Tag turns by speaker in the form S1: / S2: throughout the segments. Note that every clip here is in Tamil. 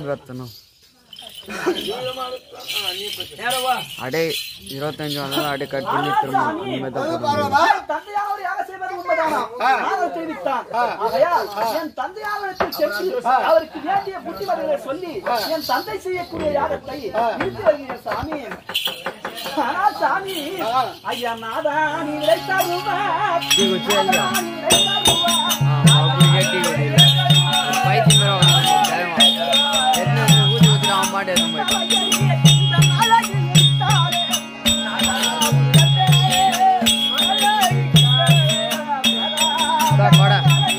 S1: பெத்தணும் அடே இருபத்தஞ்சு வந்தாலும் அடே கட் பண்ணி திரும்ப இனிமேல் தான் போடணும்.
S2: தந்தையானவர் யாக செய்வது உண்மைதானா? நானும் தெரிவித்தான். ஆகையால் என் தந்தையானவரிடத்தில் சென்று அவருக்கு வேண்டிய புத்திமதிகளை சொல்லி என் தந்தை செய்யக்கூடிய யாகத்தை நிறுத்தி வருகிறேன் சாமி ஆனால் சாமி ஐயா நாதா நீ நினைத்தருவா
S1: டீ குடிச்சியா இல்லையா?
S2: நீ நினைத்தருவா
S1: ஆ, அப்படியே டீ குடிக்கல. பைத்தியம் வேற வரான். டைம் ஆகுது. என்ன ஊதி ஊத்திட்டு அவன் பாட்டு எதுவும் போயிட்டான். இந்தா கொடை.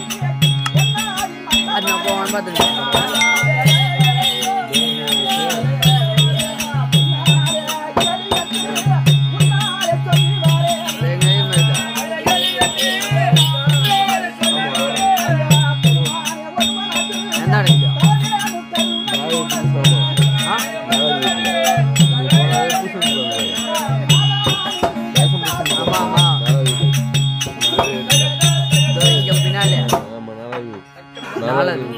S1: அது நான் போவான்னு பார்த்துட்டு எங்க ஐயன் இருக்கா? என்ன அடிச்சா? ஆ? ஆமா, ஆமா. இதோ இங்க பின்னாலே. நாலாவது.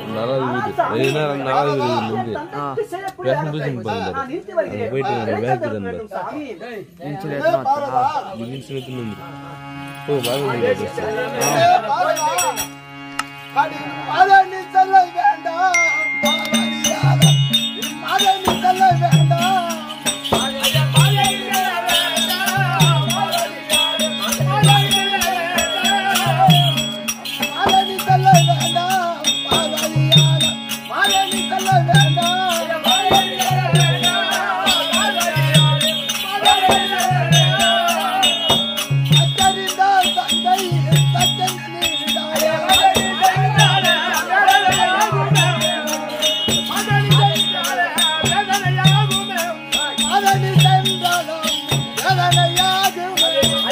S1: இன்சுல எடுத்துன்னு வரட்டா?
S3: மதனி செல்ல வேண்டாம் பாவரியாத. மதனி செல்ல வேண்டாம் மதனி செல்ல வேண்டாம் பாவரியாத. மதனி செல்ல வேண்டாம் அத்தறிந்தால் தந்தை தச்சன் நீடாய. மதனி சென்றாலும் வேதனையாகுமே.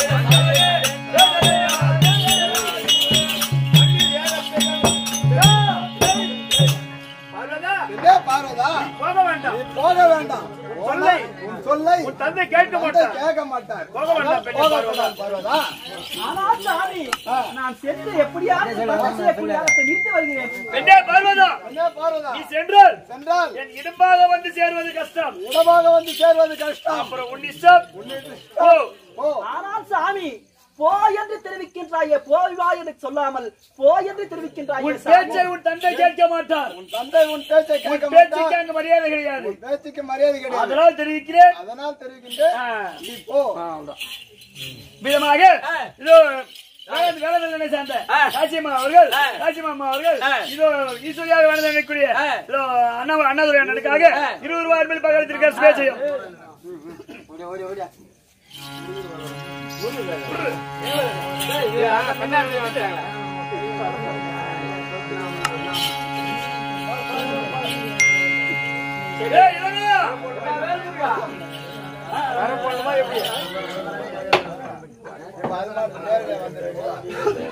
S3: இதே பார்வதா
S4: போக வேண்டாம்
S3: நீ போக வேண்டாம்
S4: சொல்லை.
S3: உன் சொல்லை
S4: உன் தந்தை கேட்க
S3: தந்தை
S4: மாட்டார்
S3: கேட்க மாட்டார்
S4: போக வேண்டாம் பெண்ணே
S3: போக
S4: பார்வதா.
S3: வேண்டாம் பார்வதா
S2: ஆனால் சாமி நான் சென்று எப்படியாவது தந்தை செய்யக்கூடிய யாகத்தை நிறுத்தி வருகிறேன்
S4: பெண்ணே பார்வதா
S3: என்ன பார்வதா
S4: நீ சென்றால்
S3: சென்றால்
S4: என் இடும்பாக வந்து சேருவது கஷ்டம்
S3: இடமாக வந்து சேர்வது கஷ்டம்
S4: அப்புறம் உன் இஷ்டம் ஓ
S3: ஓ
S2: ஆனால் சாமி போ என்று தெரிவிக்கின்றாயே போய் வா என்று சொல்லாமல் போ என்று தெரிவிக்கின்றாயே
S4: உன்
S2: சாமி.
S4: பேச்சை உன் தந்தை கேட்க மாட்டார்
S3: உன் தந்தை உன் பேச்சை
S4: உன்
S3: கேட்க
S4: பேச்சுக்கு
S3: மாட்டார்
S4: அங்க மரியாதை கிடையாது
S3: உன் பேச்சுக்கு மரியாதை கிடையாது
S4: அதனால் தெரிவிக்கிறேன்
S3: அதனால் தெரிவிக்கின்றேன்
S4: ஆ,
S3: நீ போ
S4: விதமாக இதோ வேளாண் வேளாண் சார்ந்த காசியம்மா அவர்கள் காசியம்மா அவர்கள் இதோ ஈஸ்வரியாக வேலை நினைக்கக்கூடிய இதோ அண்ணா அண்ணாதுரை அண்ணனுக்காக இருபது ரூபாய் மேல் பகலத்திற்காக சுபேச்சையும் ஏய், இவனா?
S3: பதினாறு நேரில் வந்துருங்க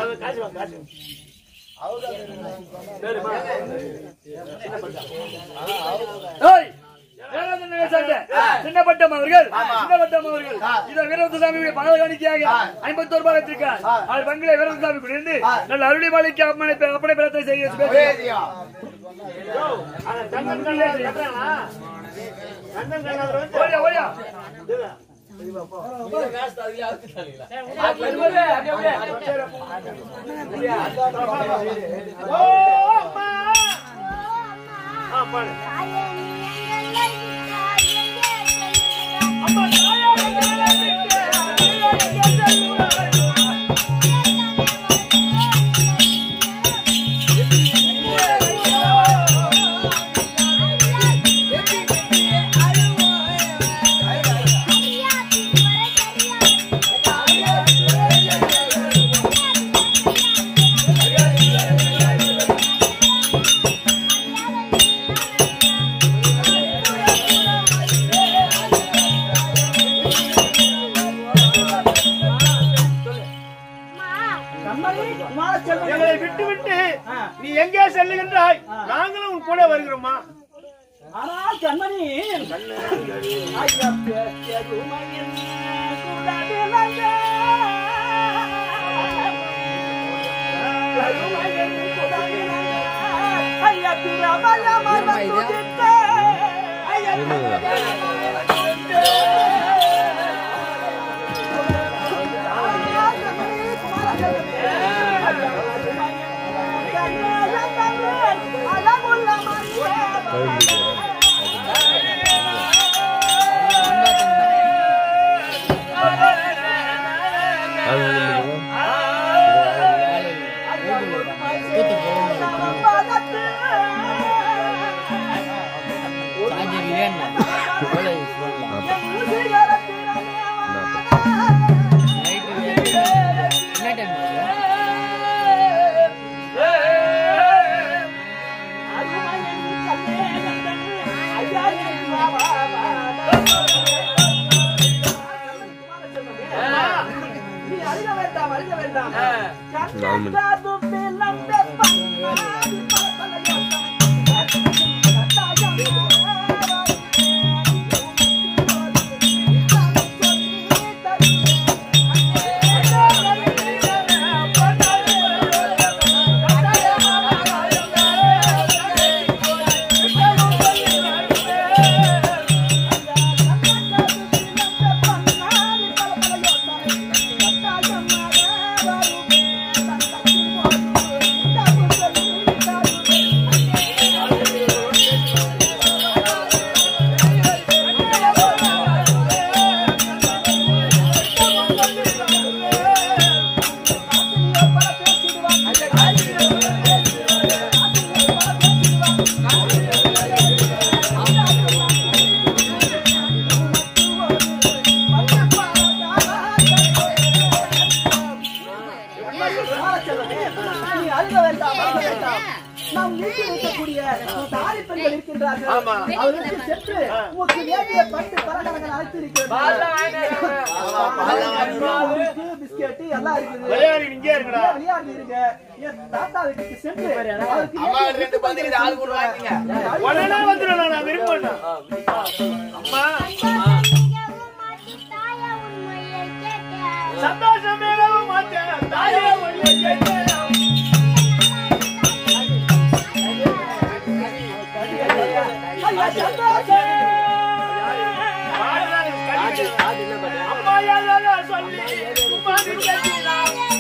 S4: ஏய், வேளாண் நிலைய சார்ந்த சின்னப்பட்டம் அவர்கள் சின்னப்பட்டம் அவர்கள் இதோ வீரவந்தசாமியுடைய பகல காணிக்கையாக ஐம்பத்தோரு பாகத்திற்கு அவர் பங்கிலே வீரவந்தசாமி குடியிருந்து நல்ல அருளி மாளிகை அப்பனை அப்பனை பிறத்தை செய்ய சுபேச்சையும். ஓடியா, ஓடியா. ஓ, அம்மா. ஆ, பாடு. அம்மா, தாயே, எங்களை விட்டு, ஐயோ, எங்கே செல்லுவாய்?
S2: கண்மணி குமார செல்வன்
S4: எங்களை விட்டு விட்டு நீ எங்கே செல்லுகின்றாய் நாங்களும் உன் கூட வருகிறோமா
S2: ஆனால் கண்மணி ஐயா பெற்றதுமையின் குலவிளங்க. பெருமையின் குலவிளங்க. ஐயா
S1: சார்ஜர் இல்லையா எவ்வளோ சொல்லலாம் நைட்டு என்ன டைம்
S2: நீ அழுக வேண்டாம் அழுக வேண்டாம் கண்ணாதும் பிளந்த பன்னாடி நீ அழுக வேண்டாம் அழுக வேண்டாம் நாம் வீட்டில் இருக்கக்கூடிய தாரி பெண்கள் இருக்கின்றார்கள் அவர்களுக்கு சென்று உமக்கு வேண்டிய பட்டு பலகாரங்கள் அழைத்து இருக்கிறது பிஸ்கெட் எல்லாம் இருக்குது
S4: விளையாடி இங்கே இருக்கடா
S2: விளையாடி இருங்க என் தாத்தா வீட்டுக்கு சென்று அவருக்கு
S3: அம்மா
S2: வேண்டிய
S3: ரெண்டு பந்திரிட்டு ஆள் கூட வாங்கிங்க
S4: உடனே வந்துடும் நான் விரும்புறேன் அம்மா சந்தோஷம் மேலவும் மாட்டேன் தாயே ஒளியை கேட்கிறேன்
S2: ஐயா, சந்தோஷம்.
S4: அம்மா யாரோ சொல்லி சும்மா நிற்கிறீங்களா?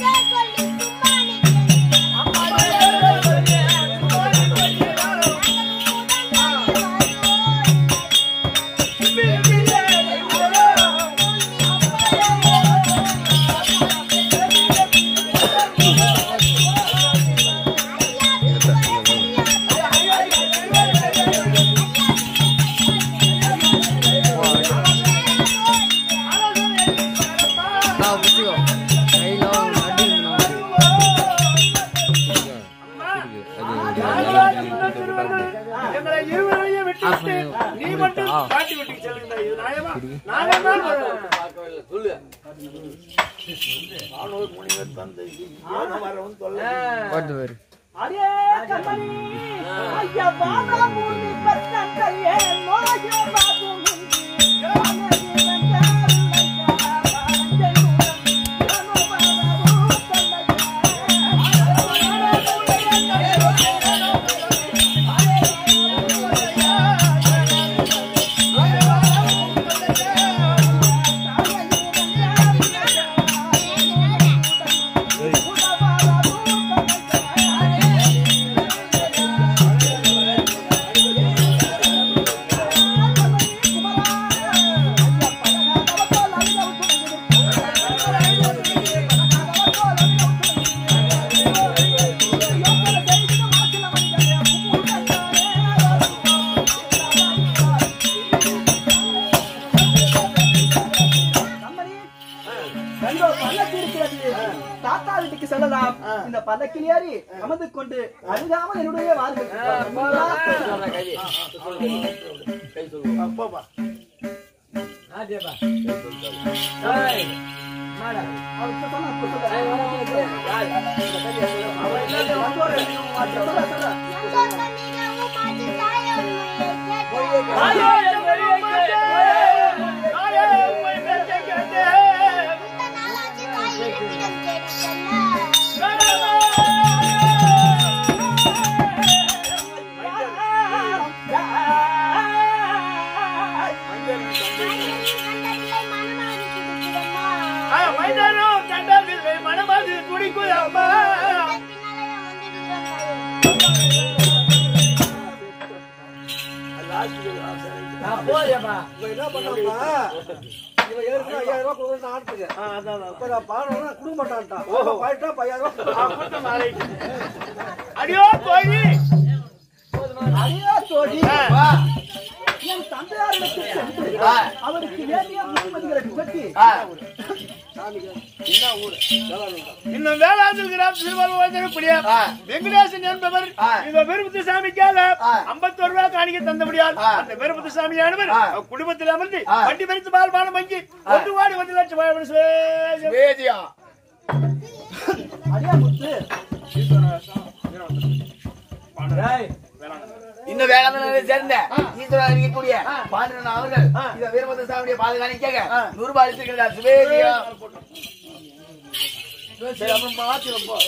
S4: அம்மா யாரோ சொல்லி சும்மா நிற்கிறீங்களா? இப்படி இருக்கிறீங்களா?
S1: நான் பிடிச்சிக்கோ கையில் அடிக்கணும்
S4: எங்களை இருவரையும் விட்டுவிட்டு நீ மட்டும் காட்டி விட்டு செல்லுங்க இது நியாயமா நாங்கள் தான் வருவோம்.
S1: பார்த்து பேர்
S2: அடே கண்மணி, ஐயா, வாடா மூடி பச்சங்கையே, நோயே பாபு முந்தி. அழகு வெங்காயம் வெங்காயம், நானோ வரவு கண்மணி, ரெண்டோ பல்லக்கு இருக்கிறது. தாத்தா வீட்டுக்கு செல்லலாம் இந்த பல்லக்கில் ஏறி அமர்ந்து கொண்டு அழுகாமல் என்னுடைய வாருங்கள் அவருக்கு சொன்னா, அப்ப சொல்ல. சொல்ல, சொல்ல.
S4: தாயே, எங்களை கேட்டேன். தாயே, உம்மை பேச்சை கேட்டேன்.
S2: தாயே,
S5: இப்ப என்ன பண்ணணும்னா, இவன் ஏற்கனவே ஐயாயிரம் ரூபாய் கொடுக்கணும்னு ஆட்டுக்கு. இப்ப நான் பாடணும்னா கொடுக்க மாட்டான்ட்டான். அவன் பாடிட்டா இப்ப ஐயாயிரம் ரூபாய் கொடுக்கணும்.
S4: அடியோ கோழி
S2: அடியா தோழி என் தந்தையாரிடத்தில் சென்று அவருக்கு வேண்டிய புத்திமதிகளை பற்றி
S4: இன்னும் வேளாண் கிராம் சிறுவர்களுடைய வெங்கடேசன் என்பவர் இந்த விருப்பத்து சாமிக்காக ஐம்பத்தோரு ரூபாய் காணிக்க தந்தபடியால் அந்த விருப்பத்து சாமியானவர் அவர் குடும்பத்தில் அமர்ந்து வண்டி பறித்து பால் பானம் வாங்கி ஒன்று கோடி ஒன்று லட்சம் ரூபாய் சுவேஜம்.
S3: வேதியா
S2: அடியா முத்து
S3: இன்னும் வேளாண் சேர்ந்த ஈஸ்வரன் இருக்கக்கூடிய பாண்டியன் அவர்கள் இந்த வீரபத்ர சாமியுடைய பாதுகாணிக்காக நூறு ரூபாய் அளித்திருக்கிறார் சுவேதியா சரி அப்புறம் மாத்திரம் போ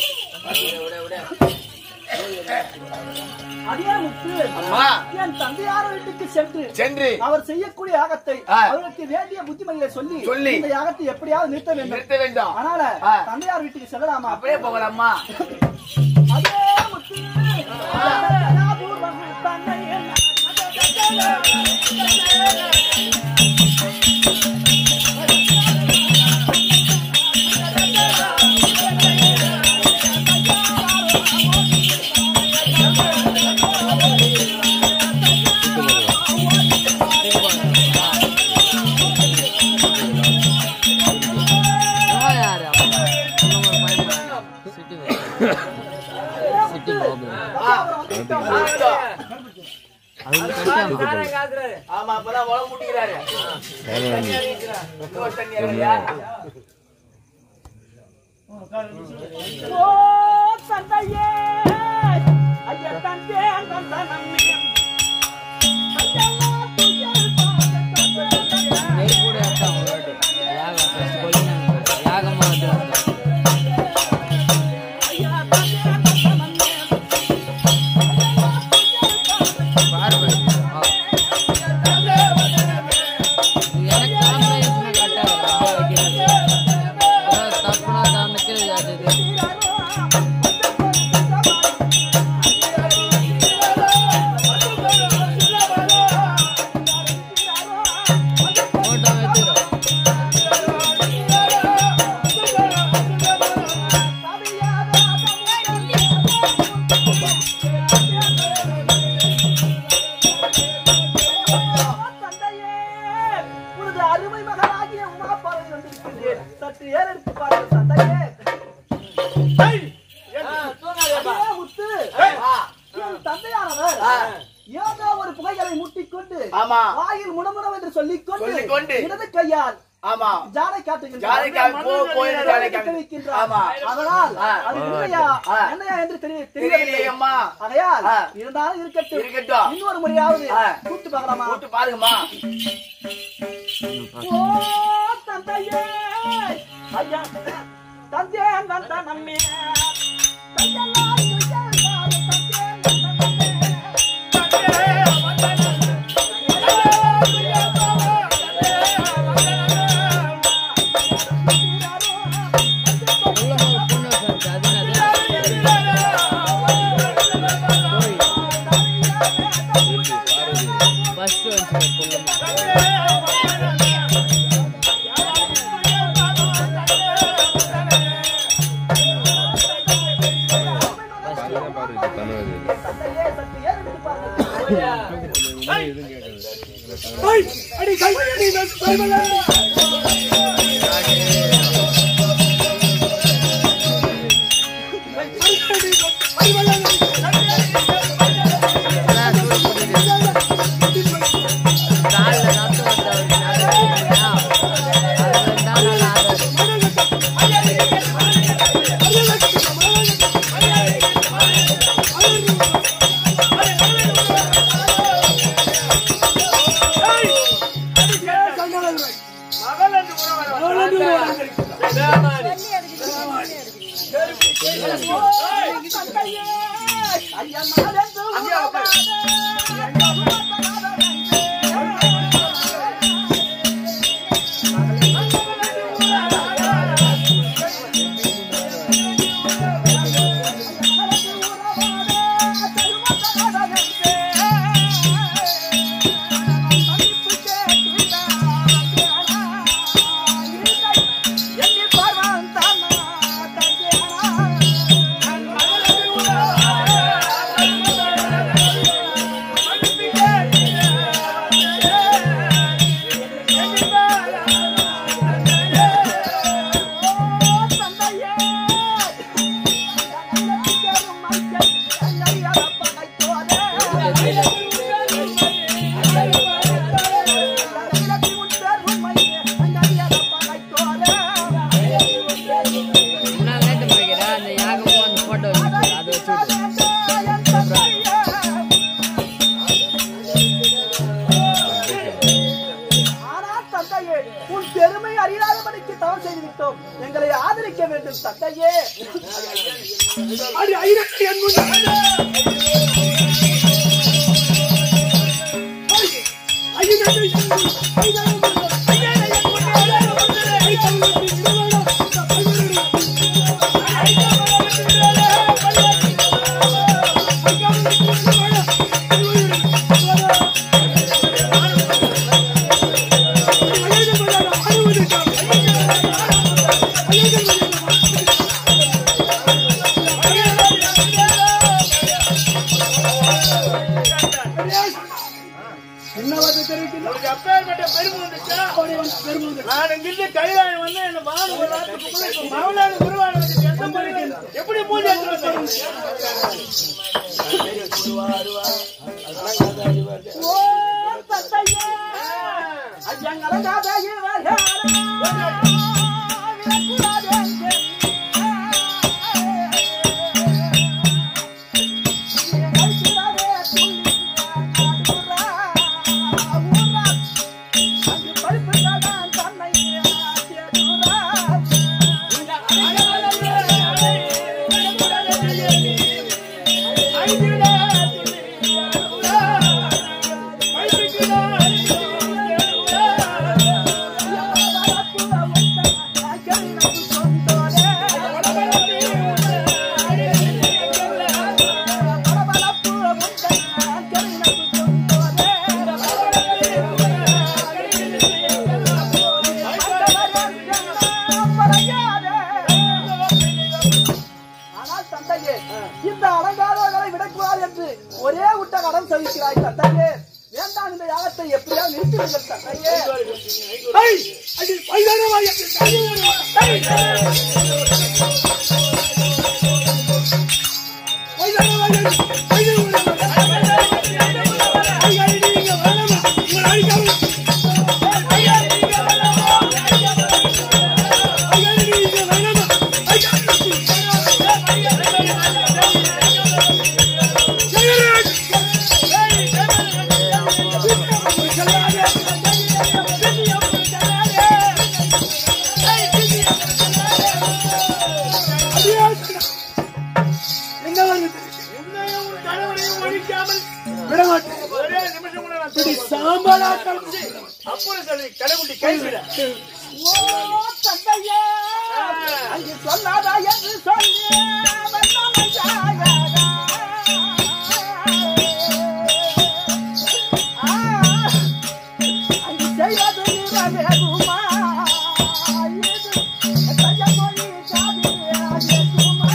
S2: அடியா முத்து
S3: அம்மா
S2: என் தந்தையார் வீட்டுக்கு சென்று
S3: சென்று
S2: அவர் செய்யக்கூடிய யாகத்தை
S3: ஆ.
S2: அவருக்கு வேண்டிய புத்திமதிகளை சொல்லி
S3: சொல்லி.
S2: இந்த யாகத்தை எப்படியாவது நிறுத்த வேண்டும்
S3: நிறுத்த வேண்டும்
S2: அதனால
S3: ஆ.
S2: தந்தையார் வீட்டுக்கு செல்லலாமா
S3: அப்படியே போகலாமா
S2: அதே முத்து தயாபூர்வம் தன்னையே
S1: இவன் யாரு அப்ப? இவன் ஒரு பயப்படாத. சிட்டி சிட்டி ப்ராப்ளம் அதுக்கு கஷ்டம்
S3: ஆமா அப்பதான் உழவு முட்டிக்கிறாரு தண்ணி அடிக்கிறார். இன்னொரு தண்ணி அடிக்கிறா.
S2: ஓ தந்தையே ஐயா தந்தையே தந்தனமே
S1: நெய் கூட எடுத்தான் ஒரு வாட்டி. யாகம் first கொல்லினாங்க. யாகமா வந்து வந்தோம். பாரு பாரு. ஆ. இது எனக்கு காமிச்சா இதுன்னு கட்டாது. அப்படியே வைக்கிறது. ஏதாவது தப்புனா தான் நிக்கிறது அது இது. போட்டோ வச்சுக்கிறோம்
S2: தந்தையே உனது அருமை மகனாகிய உமாப்பாவை வந்திருக்கின்றேன் சற்று ஏறெடுத்து பாருங்கள் தந்தையே அடியே முத்து என் தந்தையானவர் ஏதோ ஒரு புகைகளை முட்டிக்கொண்டு
S3: ஆமா
S2: வாயில் முடமுடம் என்று சொல்லிக்கொண்டு
S3: சொல்லிக்கொண்டு.
S2: இடது கையால்
S3: ஆமா
S2: ஜாடை காட்டுகின்றார்
S3: ஜாடை காட்டு, போ, போய் ஜாடை
S2: ஜாடை
S3: காட்டு.
S2: வைக்கின்றார்.
S3: ஆமா.
S2: அதனால்
S3: ஆ.
S2: அது உண்மையா
S3: ஆ.
S2: என்னையா என்று தெரிய-
S3: தெரியலையே
S2: தெரியவில்லை
S3: அம்மா
S2: ஆகையால்
S3: ஆ.
S2: இருந்தாலும் இருக்கட்டும்
S3: இருக்கட்டும்.
S2: இன்னொரு முறையாவது
S3: ஆ.
S2: கூட்டு பார்க்கலாமா
S3: கூட்டு பாருங்கம்மா
S2: ஓ தந்தையே ஐயா தந்தையே நந்த நம்மே தந்தையெல்லாம் துயர்ந்தாரு, தந்தையே நந்த நம்மே.
S1: உள்ளமா ஒரு பொண்ணு உட்காந்துச்சு. அது என்னது? First வந்துச்சு ஒரு பொண்ணு.
S2: தந்தையே சற்று ஏறெடுத்து பாருங்கள்
S1: இப்பதான் சூடு பிடிக்குது. கால்ல ரத்தம் வந்து அவருக்கு நடக்குதுன்னா, அது வந்தா நல்லா ஆகாது.
S2: தந்தையே ஐயா நாளென்று மாட்டோம் எங்களை ஆதரிக்க வேண்டும் தந்தையே
S4: அடி ஐயனுக்கு என் முன் அப்பேற்பட்ட பெருமை வந்துச்சா நான் இங்கிருந்து கைலாயம் வந்து என்ன வாழ ஒரு நாட்டுக்குள்ள இப்ப மகளான குருவான எந்த முறையில எப்படி பூஜை எடுத்து
S2: ஓ தந்தையே ஐயங்களங்காதையில் ஆனால் தந்தையே இந்த அலங்காரங்களை விடக்கூடாது என்று ஒரே விட்ட கடன் சகிக்கிறாய் தந்தையே வேண்டாம் இந்த யாகத்தை எப்படியாவது நிறுத்துவீர்கள் தந்தையே
S4: ஒரே நிமிஷம் கூட நான் பிடி சாம்பலாட்டம் அப்புறம் சொல்லி கடைக்குட்டி கைவிட
S2: ஓ தந்தையே அங்கு சொல்லாதா என்று சொல்லி வண்ணமையாயகா. ஆ, அங்கு செய்வது நிறைவேறுமா? இது தையமொழி காதிலேகுமா?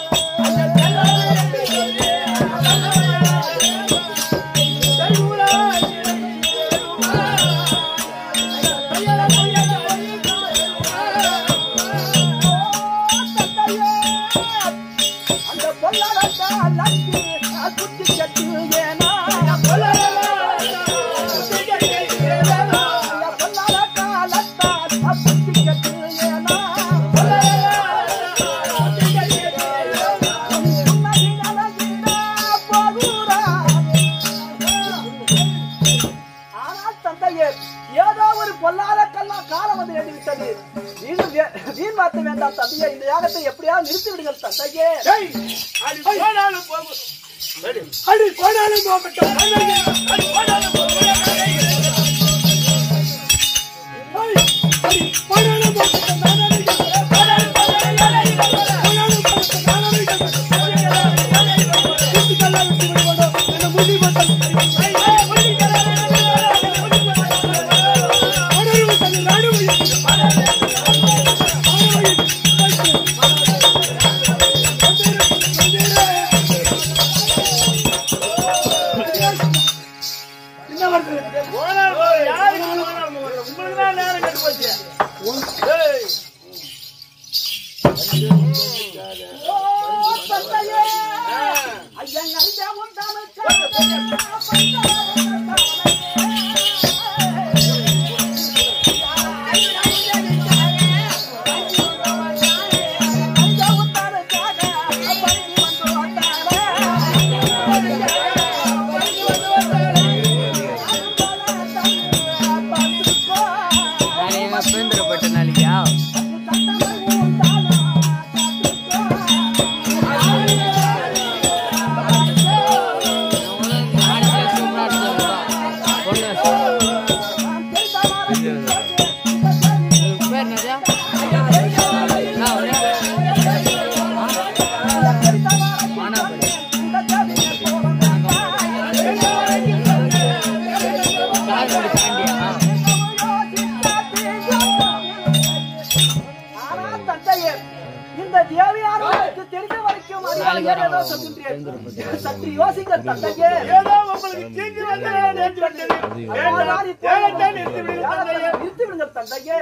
S2: அந்த பொல்லாதக்கா லக்கு குத்தி கட்டு ஏனா பொல்லாதக்கா லத்தா குத்தி கட்டு ஏனா உன்னதி நலகிட போகுறாயே. ஆனால் தந்தையே ஏதோ ஒரு பொல்லாதக்கெல்லாம் காலம் வந்து எழுதிவிட்டது வீண் வே- வீண் வார்த்தை வேண்டாம் தந்தையே இந்த யாகத்தை எப்படியாவது நிறுத்தி விடுங்கள் தந்தையே
S4: அடி போனாலும் போகும் அடி போனாலும் போகட்டும் அடி போனாலும் போனால் போகும். யாருக்கு போனாலும் போகட்டும். உங்களுக்கு தான் நேரம் கெட்டு போச்சு ஏய்.
S2: ஓ தந்தையே ஐயன் ஐயா உன்
S1: நாளைக்கு பேந்திரப்பட்ட நாளைக்கா
S2: தந்தை
S1: என்ன ஒரே மானாபுரி சாகுபடி தாண்டியா
S2: ஆனா தந்தையே, இந்த தேவியானவருக்கு தெரிந்த வரைக்கும் அறியாமையால் ஏதோ சொல்கின்றேன். இது சற்று யோசிங்க தந்தையே.
S4: ஏதோ உங்களுக்கு தீங்கு வந்ததே நேற்று வந்தது. வேண்டாம். வேகத்தை நிறுத்தி விடுங்கள் தந்தையே.
S2: நிறுத்தி விடுங்க தந்தையே.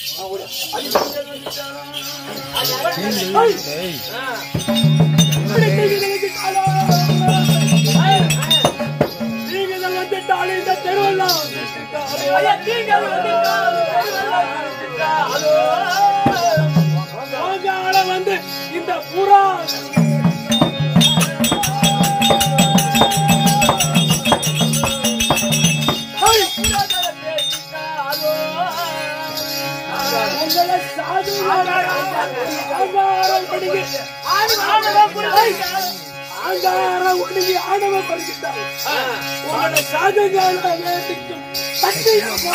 S4: நீங்கள் வந்துட்டால் இந்த தெருவெல்லாம் ஐயா, நீங்கள் வந்துட்டால் தெருவெல்லாம் வந்துட்டாலோ. சாயங்காலம் வந்து இந்த புறா ஐய், புறாக்களை பேசிட்டாலோ. உங்களை சாது அங்காரம் ஒடுங்கி ஆணவம் புரிந்தாய். அங்காரம் ஒடுங்கி ஆணவம் படுகின்றாய் உங்களை சாதுகால வேண்டிக்கும் சத்தியமா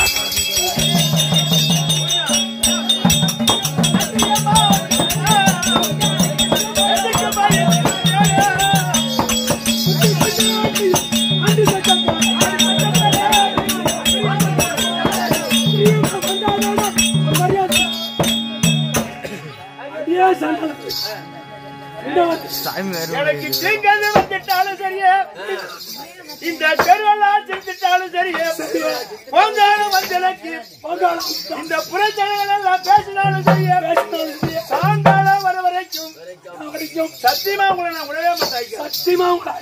S4: எனக்கு தீங்கு வந்துட்டாலும் சரியே இந்த தெருவெல்லாம் செஞ்சுட்டாலும் சரியே பொங்காலும் வந்தஎனக்கு இந்த புறச்சனைகள் எல்லாம் பேசினாலும் சரியே சாயங்காலம் வர வரைக்கும் வரைக்கும் சத்தியமா உங்களை நான் விடவே மாட்டேன் சத்தியமா உங்களை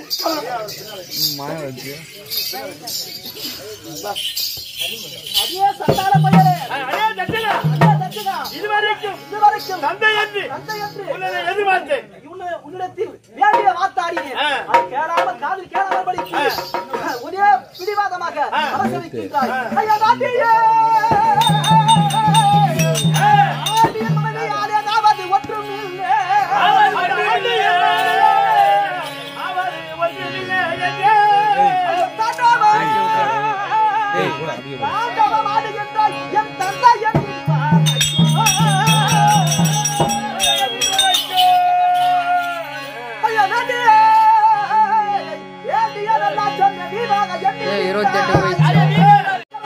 S2: அடியே சண்டாள பயலே.
S4: அடே தட்டுங்க
S2: அடியே தட்டுங்க.
S4: இதுவரைக்கும்
S2: இதுவரைக்கும்
S4: தந்தை என்று
S2: தந்தை என்று
S4: உன்னை எதிர்பார்த்தேன்
S2: உன்னை- உன்னிடத்தில் வேண்டிய வார்த்தாடினேன்
S4: ஆ.
S2: அது கேளாமல் காதில் கேளாமல் படிக்கு ஒரே பிடிவாதமாக அவசரிக்கின்றாய் ஐயா நாட்டியே ஆண்டியின் மனைவியாலே நாவது ஒன்றும் இல்லை.
S4: அவர் ஒன்றிலே, அவர் ஒன்றிலே என்றே.
S2: தாண்டவம். தாண்டவம் ஆடுகின்றாய் என் தந்தை ஐயா நாட்டியே ஏண்டியதெல்லாம் சொன்ன வீணாக எண்ணி
S1: ஏய், இருபத்தெட்டு வயசு.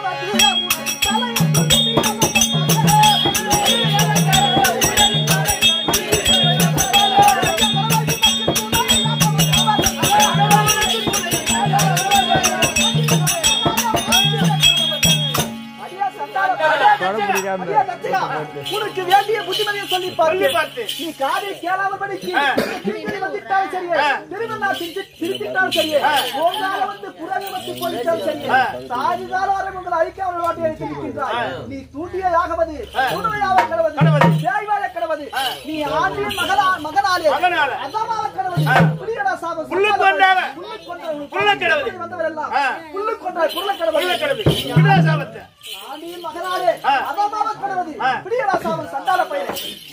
S2: உனக்கு வேண்டிய புத்திமதியை சொல்லி
S4: சொல்லி
S2: பாரு
S4: பார்த்தேன்.
S2: நீ காதில் கேளாமல் படிச்சு திருப்பி வந்துட்டாலும் சரியே திரும்ப நான் திருப்பி திருப்பிட்டாலும் சரியே உங்களால வந்து குரலை வந்து போயிட்டாலும் சரியே சாதிகால வரை உங்களை அழிக்காமல் வாட்டி அழித்து நிற்கின்றாய் நீ தூண்டிய யாகவது உண்மையாக கிடவது தேய்வாய கிடவது நீ ஆண்டின் மகளா மகனாலே
S4: மகனாலே.
S2: அதாமாக கிடவது புரியடா சாபம்
S4: புல்லு கொண்டாவ.
S2: புல்லு கொண்டவன்
S4: புல்லை கிடவது.
S2: வந்தவரெல்லாம்
S4: ஆ.
S2: புல்லு கொண்டாய் புல்ல கிடவது
S4: உள்ள கிடது. இப்படிதான் சாபத்தை.
S2: ஆண்டியின் மகனாலே
S4: ஆ.
S2: அதாமாக கிடவது
S4: ஆ.
S2: பிரியடா சாபம் சண்டால பையன்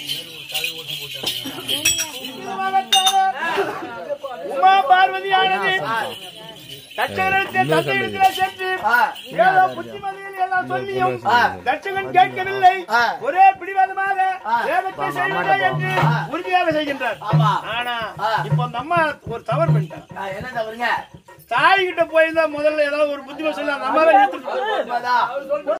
S4: உமா பார்வதியானது தச்சகரத்தை தந்தையிடத்திலே சென்று ஏதோ புத்திமதியில் எல்லாம் சொல்லியும் தச்சகன் கேட்கவில்லை ஒரே பிடிவாதமாக வேதத்தை செய்வதே என்று உறுதியாக செய்கின்றார் ஆனா இப்ப அந்த அம்மா ஒரு தவறு பண்ணிட்டார்
S3: என்ன தவறுங்க
S4: தாய் கிட்ட போயிருந்தா முதல்ல ஏதாவது ஒரு புத்திமதி சொல்லி அந்த அம்மாவை எடுத்துட்டு
S3: உண்மைதான்.